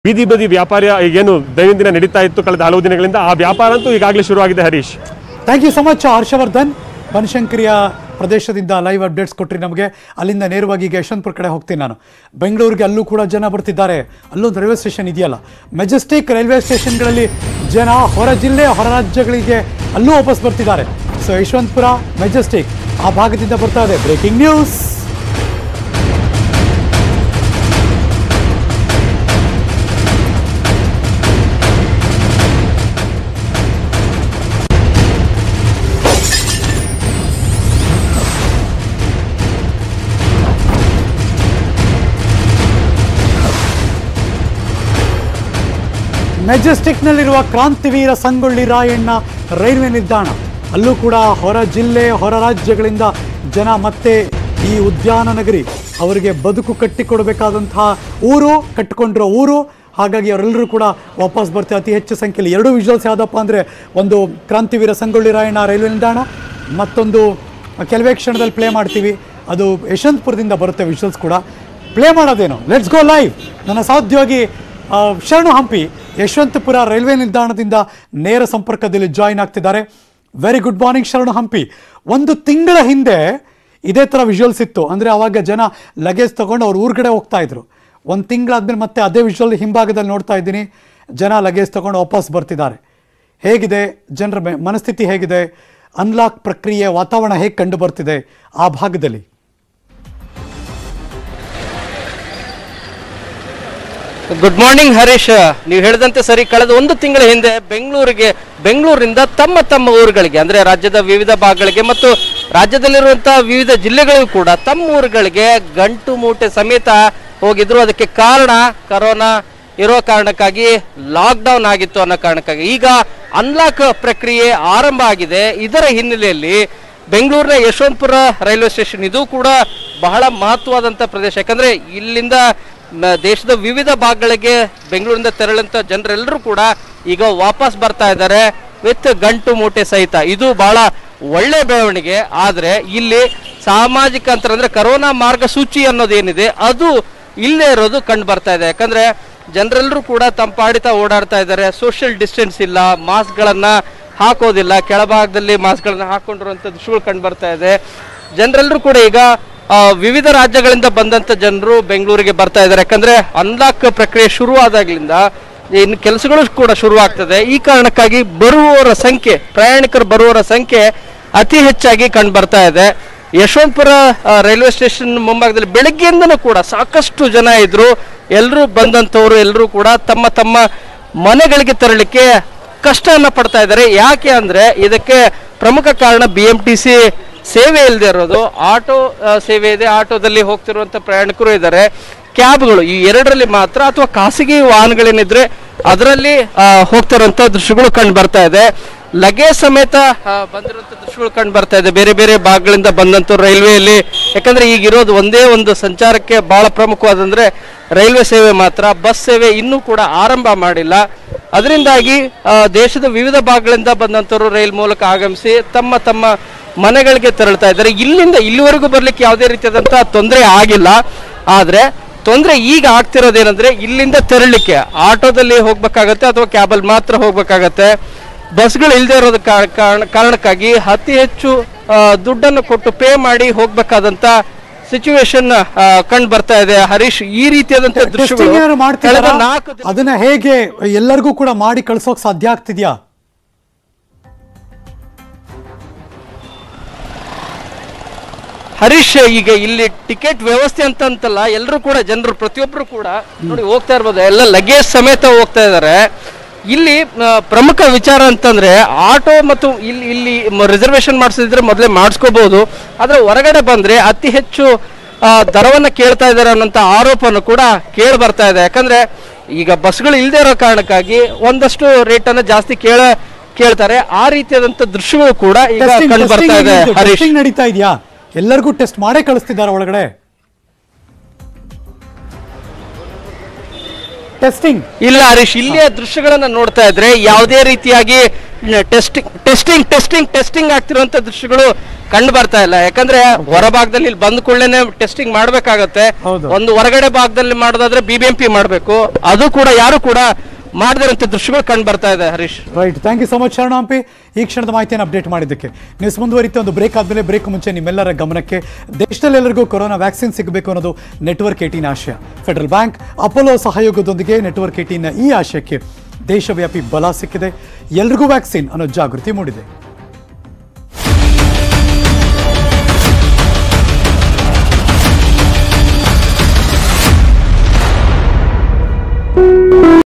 ಬೀದಿ ಬದಿ ವ್ಯಾಪಾರ ಏನು ದೈನಂದಿನ ನಡೀತಾ ಇತ್ತು ಕಳೆದ ಹಲವು ದಿನಗಳಿಂದ ಆ ವ್ಯಾಪಾರ ಅಂತೂ ಈಗಾಗಲೇ ಶುರುವಾಗಿದೆ Harish thank you so much Harshavardhan ಬನಶಂಕರಿಯ ಪ್ರದೇಶದಿಂದ ಲೈವ್ ಅಪ್ಡೇಟ್ಸ್ ಕೊಟ್ರಿ ನಮಗೆ ಅಲ್ಲಿಂದ ನೇರವಾಗಿ ಈಗ ಯಶವಂತಪುರ ಕಡೆ ಹೋಗ್ತೀನಿ ನಾನು ಬೆಂಗಳೂರಿಗೆ ಅಲ್ಲೂ ಕೂಡ ಜನ ಬರ್ತಿದ್ದಾರೆ ಅಲ್ಲೊಂದು ರೈಲ್ವೆ ಸ್ಟೇಷನ್ ಇದೆಯಲ್ಲ ಮೆಜೆಸ್ಟಿಕ್ ರೈಲ್ವೆ ಸ್ಟೇಷನ್ಗಳಲ್ಲಿ ಜನ ಹೊರ ಜಿಲ್ಲೆ ಹೊರ ರಾಜ್ಯಗಳಿಗೆ ಅಲ್ಲೂ ವಾಪಸ್ ಬರ್ತಿದ್ದಾರೆ ಸೊ ಯಶವಂತಪುರ ಮೆಜೆಸ್ಟಿಕ್ ಆ ಭಾಗದಿಂದ ಬರ್ತಾ ಇದೆ ಬ್ರೇಕಿಂಗ್ ನ್ಯೂಸ್ ಮೆಜೆಸ್ಟಿಕ್ನಲ್ಲಿರುವ ಕ್ರಾಂತಿವೀರ ಸಂಗೊಳ್ಳಿ ರಾಯಣ್ಣ ರೈಲ್ವೆ ನಿಲ್ದಾಣ ಅಲ್ಲೂ ಕೂಡ ಹೊರ ಜಿಲ್ಲೆ ಹೊರ ರಾಜ್ಯಗಳಿಂದ ಜನ ಮತ್ತೆ ಈ ಉದ್ಯಾನ ನಗರಿ ಅವರಿಗೆ ಬದುಕು ಕಟ್ಟಿಕೊಡಬೇಕಾದಂತಹ ಊರು ಕಟ್ಟಿಕೊಂಡಿರೋ ಊರು ಹಾಗಾಗಿ ಅವರೆಲ್ಲರೂ ಕೂಡ ವಾಪಸ್ ಬರ್ತಾರೆ ಅತಿ ಹೆಚ್ಚು ಸಂಖ್ಯೆಯಲ್ಲಿ ಎರಡು ವಿಜುವಲ್ಸ್ ಯಾವುದಪ್ಪ ಅಂದರೆ ಒಂದು ಕ್ರಾಂತಿವೀರ ಸಂಗೊಳ್ಳಿ ರಾಯಣ್ಣ ರೈಲ್ವೆ ನಿಲ್ದಾಣ ಮತ್ತೊಂದು ಕೆಲವೇ ಕ್ಷಣದಲ್ಲಿ ಪ್ಲೇ ಮಾಡ್ತೀವಿ ಅದು ಯಶವಂತಪುರದಿಂದ ಬರುತ್ತೆ ವಿಜುವಲ್ಸ್ ಕೂಡ ಪ್ಲೇ ಮಾಡೋದೇನು ಲೆಟ್ಸ್ ಗೋ ಲೈವ್ ನನ್ನ ಸಹೋದ್ಯೋಗಿ ಆ, ಶರಣು ಹಂಪಿ ಯಶವಂತಪುರ ರೈಲ್ವೆ ನಿಲ್ದಾಣದಿಂದ ನೇರ ಸಂಪರ್ಕದಲ್ಲಿ ಜಾಯಿನ್ ಆಗ್ತಿದ್ದಾರೆ ವೆರಿ ಗುಡ್ ಮಾರ್ನಿಂಗ್ ಶರಣು ಹಂಪಿ ಒಂದು ತಿಂಗಳ ಹಿಂದೆ ಇದೇ ಥರ ವಿಜುವಲ್ಸ್ ಇತ್ತು ಅಂದರೆ ಅವಾಗ ಜನ ಲಗೇಜ್ ತಗೊಂಡು ಅವ್ರ ಊರ್ಗಡೆ ಹೋಗ್ತಾ ಇದ್ರು ಒಂದು ತಿಂಗಳಾದ್ಮೇಲೆ ಮತ್ತೆ ಅದೇ ವಿಜುವಲ್ ಹಿಂಭಾಗದಲ್ಲಿ ನೋಡ್ತಾ ಇದ್ದೀನಿ ಜನ ಲಗೇಜ್ ತಗೊಂಡು ವಾಪಸ್ ಬರ್ತಿದ್ದಾರೆ ಹೇಗಿದೆ ಜನರ ಮೆ- ಮನಸ್ಥಿತಿ ಹೇಗಿದೆ ಅನ್ಲಾಕ್ ಪ್ರಕ್ರಿಯೆ ವಾತಾವರಣ ಹೇಗೆ ಕಂಡು ಬರ್ತಿದೆ ಆ ಭಾಗದಲ್ಲಿ ಗುಡ್ ಮಾರ್ನಿಂಗ್ ಹರೀಶ್ ನೀವು ಹೇಳಿದಂತೆ ಸರಿ ಕಳೆದ ಒಂದು ತಿಂಗಳ ಹಿಂದೆ ಬೆಂಗಳೂರಿಗೆ ಬೆಂಗಳೂರಿನಿಂದ ತಮ್ಮ ತಮ್ಮ ಊರುಗಳಿಗೆ ಅಂದ್ರೆ ರಾಜ್ಯದ ವಿವಿಧ ಭಾಗಗಳಿಗೆ ಮತ್ತು ರಾಜ್ಯದಲ್ಲಿರುವಂತಹ ವಿವಿಧ ಜಿಲ್ಲೆಗಳಿಗೂ ಕೂಡ ತಮ್ಮ ಊರುಗಳಿಗೆ ಗಂಟು ಮೂಟೆ ಸಮೇತ ಹೋಗಿದ್ರು ಅದಕ್ಕೆ ಕಾರಣ ಕರೋನಾ ಇರೋ ಕಾರಣಕ್ಕಾಗಿ ಲಾಕ್ಡೌನ್ ಆಗಿತ್ತು ಅನ್ನೋ ಕಾರಣಕ್ಕಾಗಿ ಈಗ ಅನ್ಲಾಕ್ ಪ್ರಕ್ರಿಯೆ ಆರಂಭ ಆಗಿದೆ ಇದರ ಹಿನ್ನೆಲೆಯಲ್ಲಿ ಬೆಂಗಳೂರಿನ ಯಶವಂತಪುರ ರೈಲ್ವೆ ಸ್ಟೇಷನ್ ಇದು ಕೂಡ ಬಹಳ ಮಹತ್ವವಾದಂಥ ಪ್ರದೇಶ ಯಾಕಂದ್ರೆ ಇಲ್ಲಿಂದ ಮ- ದೇಶದ ವಿವಿಧ ಭಾಗಗಳಿಗೆ ಬೆಂಗಳೂರಿಂದ ತೆರಳಂತ ಜನರೆಲ್ಲರೂ ಕೂಡ ಈಗ ವಾಪಸ್ ಬರ್ತಾ ಇದ್ದಾರೆ ವಿತ್ ಗಂಟು ಮೂಟೆ ಸಹಿತ ಇದು ಬಹಳ ಒಳ್ಳೆ ಬೆಳವಣಿಗೆ ಆದ್ರೆ ಇಲ್ಲಿ ಸಾಮಾಜಿಕ ಅಂತರ ಅಂದ್ರೆ ಕರೋನಾ ಮಾರ್ಗಸೂಚಿ ಅನ್ನೋದೇನಿದೆ ಅದು ಇಲ್ಲೇ ಇರೋದು ಕಂಡು ಬರ್ತಾ ಇದೆ ಯಾಕಂದ್ರೆ ಜನರೆಲ್ಲರೂ ಕೂಡ ತಮ್ಮ ಪಾಡಿತ ಓಡಾಡ್ತಾ ಇದ್ದಾರೆ ಸೋಷಿಯಲ್ ಡಿಸ್ಟೆನ್ಸ್ ಇಲ್ಲ ಮಾಸ್ಕ್ಗಳನ್ನ ಹಾಕೋದಿಲ್ಲ ಕೆಳಭಾಗದಲ್ಲಿ ಮಾಸ್ಕ್ಗಳನ್ನ ಹಾಕೊಂಡಿರುವಂತ ದೃಶ್ಯಗಳು ಕಂಡು ಬರ್ತಾ ಇದೆ ಜನರೆಲ್ಲರೂ ಕೂಡ ಈಗ ಆ, ವಿವಿಧ ರಾಜ್ಯಗಳಿಂದ ಬಂದಂತ ಜನರು ಬೆಂಗಳೂರಿಗೆ ಬರ್ತಾ ಇದ್ದಾರೆ ಯಾಕಂದ್ರೆ ಅನ್ಲಾಕ್ ಪ್ರಕ್ರಿಯೆ ಶುರುವಾದಾಗ್ಲಿಂದ ಇನ್ನು ಕೆಲಸಗಳು ಕೂಡ ಶುರುವಾಗ್ತದೆ ಈ ಕಾರಣಕ್ಕಾಗಿ ಬರುವವರ ಸಂಖ್ಯೆ ಪ್ರಯಾಣಿಕರು ಬರುವವರ ಸಂಖ್ಯೆ ಅತಿ ಹೆಚ್ಚಾಗಿ ಕಂಡು ಬರ್ತಾ ಇದೆ ಯಶವಂತಪುರ ಆ, ರೈಲ್ವೆ ಸ್ಟೇಷನ್ ಮುಂಭಾಗದಲ್ಲಿ ಬೆಳಗ್ಗೆಯಿಂದನೂ ಕೂಡ ಸಾಕಷ್ಟು ಜನ ಇದ್ರು ಎಲ್ಲರೂ ಬಂದಂಥವ್ರು ಎಲ್ಲರೂ ಕೂಡ ತಮ್ಮ ತಮ್ಮ ಮನೆಗಳಿಗೆ ತೆರಳಿಕ್ಕೆ ಕಷ್ಟವನ್ನ ಪಡ್ತಾ ಇದ್ದಾರೆ ಯಾಕೆ ಅಂದ್ರೆ ಇದಕ್ಕೆ ಪ್ರಮುಖ ಕಾರಣ ಬಿ ಎಂ ಟಿ ಸಿ ಸೇವೆ ಇಲ್ಲದೆ ಇರೋದು ಆಟೋ ಆ, ಸೇವೆ ಇದೆ ಆಟೋದಲ್ಲಿ ಹೋಗ್ತಿರುವಂತ ಪ್ರಯಾಣಿಕರು ಇದ್ದಾರೆ ಕ್ಯಾಬ್ಗಳು ಈ ಎರಡರಲ್ಲಿ ಮಾತ್ರ ಅಥವಾ ಖಾಸಗಿ ವಾಹನಗಳೇನಿದ್ರೆ ಅದರಲ್ಲಿ ಹೋಗ್ತಿರುವಂತ ದೃಶ್ಯಗಳು ಕಂಡು ಬರ್ತಾ ಇದೆ ಲಗೇಜ್ ಸಮೇತ ಆ, ಬಂದಿರುವಂತ ದೃಶ್ಯಗಳು ಕಂಡು ಬರ್ತಾ ಇದೆ ಬೇರೆ ಬೇರೆ ಭಾಗಗಳಿಂದ ಬಂದಂತ ರೈಲ್ವೆಯಲ್ಲಿ ಯಾಕಂದ್ರೆ ಈಗ ಇರೋದು ಒಂದೇ ಒಂದು ಸಂಚಾರಕ್ಕೆ ಬಹಳ ಪ್ರಮುಖವಾದಂದ್ರೆ ರೈಲ್ವೆ ಸೇವೆ ಮಾತ್ರ ಬಸ್ ಸೇವೆ ಇನ್ನೂ ಕೂಡ ಆರಂಭ ಮಾಡಿಲ್ಲ ಅದರಿಂದಾಗಿ ಆ, ದೇಶದ ವಿವಿಧ ಭಾಗಗಳಿಂದ ಬಂದಂತವರು ರೈಲ್ ಮೂಲಕ ಆಗಮಿಸಿ ತಮ್ಮ ತಮ್ಮ ಮನೆಗಳಿಗೆ ತೆರಳ್ತಾ ಇದ್ದಾರೆ ಇಲ್ಲಿಂದ ಇಲ್ಲಿವರೆಗೂ ಬರ್ಲಿಕ್ಕೆ ಯಾವುದೇ ರೀತಿಯಾದಂತಹ ತೊಂದರೆ ಆಗಿಲ್ಲ ಆದ್ರೆ ತೊಂದರೆ ಈಗ ಆಗ್ತಿರೋದೇನಂದ್ರೆ ಇಲ್ಲಿಂದ ತೆರಳಿಕ್ಕೆ ಆಟೋದಲ್ಲಿ ಹೋಗ್ಬೇಕಾಗತ್ತೆ ಅಥವಾ ಕ್ಯಾಬಲ್ಲಿ ಮಾತ್ರ ಹೋಗ್ಬೇಕಾಗತ್ತೆ ಬಸ್ಗಳು ಇಲ್ಲದೆ ಇರೋದ ಕಾ- ಕಾರಣ- ಕಾರಣಕ್ಕಾಗಿ ಅತಿ ಹೆಚ್ಚು ಆ, ದುಡ್ಡನ್ನು ಕೊಟ್ಟು ಪೇ ಮಾಡಿ ಹೋಗ್ಬೇಕಾದಂತ ಸಿಚುವೇಶನ್ ಕಂಡು ಬರ್ತಾ ಇದೆ ಹರೀಶ್ ಈ ರೀತಿಯಾದಂತಹ ಟೆಸ್ಟಿಂಗ್ ದೃಶ್ಯಗಳು ಏನಾದ್ರು ಮಾಡ್ತಿದ್ದಾರಾ ಕಳೆದ ನಾಲ್ಕು ದಿನ- ಅದನ್ನ ಹೇಗೆ ಎಲ್ಲರಿಗೂ ಕೂಡ ಮಾಡಿ ಕಳ್ಸೋಕ್ ಸಾಧ್ಯ ಆಗ್ತಿದ್ಯಾ ಹರೀಶ್ ಈಗ ಇಲ್ಲಿ ಟಿಕೆಟ್ ವ್ಯವಸ್ಥೆ ಅಂತ ಅಂತಲ್ಲ ಎಲ್ಲರೂ ಕೂಡ ಜನರು ಪ್ರತಿಯೊಬ್ಬರು ಕೂಡ ನೋಡಿ ಹೋಗ್ತಾ ಇರ್ಬೋದು ಎಲ್ಲ ಲಗೇಜ್ ಸಮೇತ ಹೋಗ್ತಾ ಇದ್ದಾರೆ ಇಲ್ಲಿ ಆ, ಪ್ರಮುಖ ವಿಚಾರ ಅಂತಂದ್ರೆ ಆಟೋ ಮತ್ತು ಇಲ್ಲಿ ಇಲ್ಲಿ ರಿಸರ್ವೇಶನ್ ಮಾಡಿಸಿದ್ರೆ ಮೊದಲೇ ಮಾಡಿಸ್ಕೋಬಹುದು ಆದ್ರೆ ಹೊರಗಡೆ ಬಂದ್ರೆ ಅತಿ ಹೆಚ್ಚು ಆ, ದರವನ್ನ ಕೇಳ್ತಾ ಇದ್ದಾರೆ ಅನ್ನೋಂಥ ಆರೋಪನು ಕೂಡ ಕೇಳಿ ಬರ್ತಾ ಇದೆ ಯಾಕಂದ್ರೆ ಈಗ ಬಸ್ಗಳು ಇಲ್ಲದೆ ಇರೋ ಕಾರಣಕ್ಕಾಗಿ ಒಂದಷ್ಟು ರೇಟನ್ನು ಜಾಸ್ತಿ ಕೇಳ ಕೇಳ್ತಾರೆ ಆ ರೀತಿಯಾದಂಥ ದೃಶ್ಯಗಳು ಕೂಡ ಈಗ ಟೆಸ್ಟಿಂಗ್ ಕಂಡು ಬರ್ತಾ ಇದೆ ಹರೀಶ್ ಟೆಸ್ಟಿಂಗ್ ನಡೀತಾ ಇದೆಯಾ ಎಲ್ಲರಿಗೂ ಟೆಸ್ಟ್ ಮಾಡೇ ಕಳಿಸ್ತಿದ್ದಾರೆ ಒಳಗಡೆ ಟೆಸ್ಟಿಂಗ್ ಇಲ್ಲ ಹರೀಶ್ ಇಲ್ಲಿಯ ದೃಶ್ಯಗಳನ್ನ ನೋಡ್ತಾ ಇದ್ರೆ ಯಾವುದೇ ರೀತಿಯಾಗಿ ಟೆಸ್ಟಿಂಗ್ ಟೆಸ್ಟಿಂಗ್ ಟೆಸ್ಟಿಂಗ್ ಟೆಸ್ಟಿಂಗ್ ಆಗ್ತಿರುವಂತ ದೃಶ್ಯಗಳು ಕಂಡು ಬರ್ತಾ ಇಲ್ಲ ಯಾಕಂದ್ರೆ ಹೊರಭಾಗದಲ್ಲಿ ಇಲ್ಲಿ ಬಂದ ಕೂಡಲೇ ಟೆಸ್ಟಿಂಗ್ ಮಾಡ್ಬೇಕಾಗತ್ತೆ ಹೌದು. ಒಂದು ಹೊರಗಡೆ ಭಾಗದಲ್ಲಿ ಮಾಡೋದಾದ್ರೆ ಬಿಬಿಎಂಪಿ ಮಾಡಬೇಕು ಅದು ಕೂಡ ಯಾರು ಕೂಡ ಮಾಡದಿರಂತ ದೃಶ್ಯಗಳು ಕಂಡು ಬರ್ತಾ ಇದೆ Harish right thank you so much Sharana Hampi ಈ ಕ್ಷಣದ ಮಾಹಿತಿಯನ್ನು ಅಪ್ಡೇಟ್ ಮಾಡಿದ್ದಕ್ಕೆ ನ್ಯೂಸ್ ಮುಂದುವರಿತೆ ಒಂದು ಬ್ರೇಕ್ ಆದಮೇಲೆ ಬ್ರೇಕ್ ಮುಂಚೆ ನಿಮ್ಮೆಲ್ಲರ ಗಮನಕ್ಕೆ ದೇಶದಲ್ಲಿ ಎಲ್ಲರಿಗೂ ಕೊರೋನಾ ವ್ಯಾಕ್ಸಿನ್ ಸಿಗಬೇಕು ಅನ್ನೋದು ನೆಟ್ವರ್ಕ್ ಏಟೀನ್ ಆಶಯ ಫೆಡರಲ್ ಬ್ಯಾಂಕ್ ಅಪೋಲೋ ಸಹಯೋಗದೊಂದಿಗೆ ನೆಟ್ವರ್ಕ್ ಏಟೀನ್ ಈ ಆಶಯಕ್ಕೆ ದೇಶವ್ಯಾಪಿ ಬಲ ಸಿಕ್ಕಿದೆ ಎಲ್ರಿಗೂ ವ್ಯಾಕ್ಸಿನ್ ಅನ್ನೋ ಜಾಗೃತಿ ಮೂಡಿದೆ